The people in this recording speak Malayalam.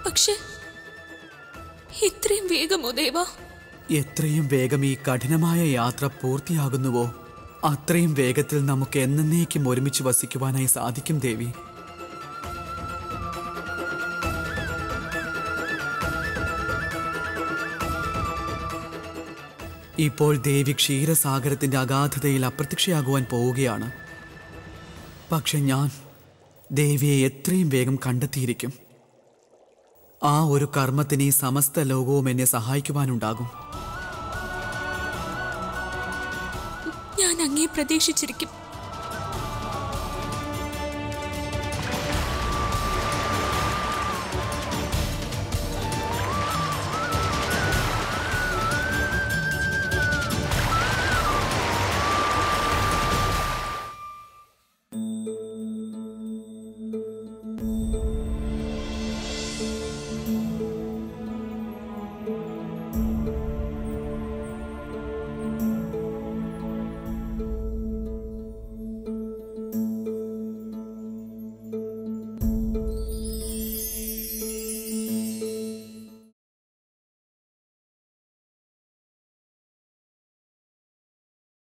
പക്ഷെ ഇത്രയും വേഗമോ ദേവ എത്രയും വേഗം ഈ കഠിനമായ യാത്ര പൂർത്തിയാകുന്നുവോ അത്രയും വേഗത്തിൽ നമുക്ക് എന്നേക്കും ഒരുമിച്ച് വസിക്കുവാനായി സാധിക്കും ദേവി ഇപ്പോൾ ദേവി ക്ഷീരസാഗരത്തിന്റെ അഗാധതയിൽ അപ്രത്യക്ഷയാകുവാൻ പോവുകയാണ് പക്ഷെ ഞാൻ ദേവിയെ എത്രയും വേഗം കണ്ടെത്തിയിരിക്കും ആ ഒരു കർമ്മത്തിന് ഈ സമസ്ത ലോകവും എന്നെ സഹായിക്കുവാനുണ്ടാകും ഞാൻ അങ്ങേ പ്രതീക്ഷിച്ചിരിക്കും